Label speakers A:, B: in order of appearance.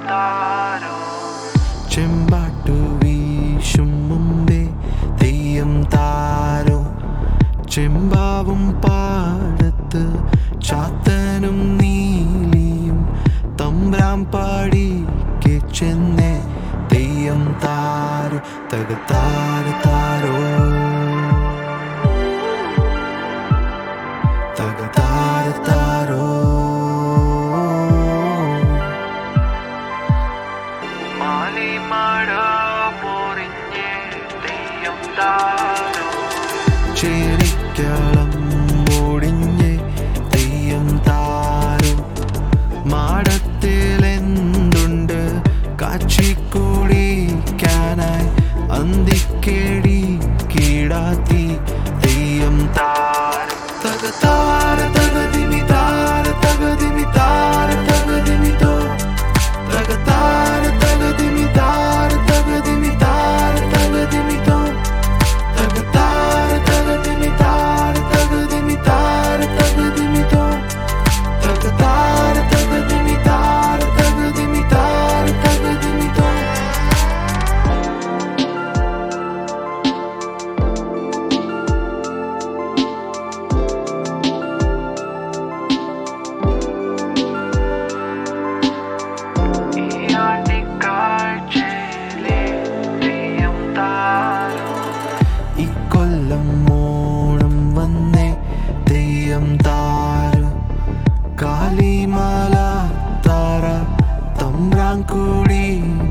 A: താരോ
B: ചെമ്പാട്ടു വീശും മുമ്പേ തെയ്യം താരോ ചെമ്പാവും പാടത്ത് ചാത്തനും നീലിയും തമ്പ്രാം പാടിക്ക് ചെന്നേ തെയ്യം താരോ തകത്താറ് താരോ തകത്താറ് താരോ
A: മാലിമഴ പൊറിഞ്ഞ് തെയ്യം താരോ
B: ചേരിക്കളം ഒടിഞ്ഞ് തെയ്യം താരും മാടത്തിലെന്തുണ്ട് കാച്ചിക്കുടിക്കാനായി അന്തിക്കേടി കീടാത്തി തെയ്യം താരം തകതാര തകതിമി താര തകതിമി താര തകതിമി തോ തകതാര തകതിമി താര തകതിമി താര തകതിമി തോ തകതാര തകതിമി താര തകതിമി താര തകതിമി തോ തകതാര തകതിമി താര തകതിമി താര തകതിമി തോ
A: ഈ ആണ്ടിക്കാഴ്ചയിലെ തെയ്യം താരോ
B: ഇക്കൊല്ലം ഓണം വന്നേ തെയ്യം താര കാലിമാല താര തമ്പ്രാൻകൂടി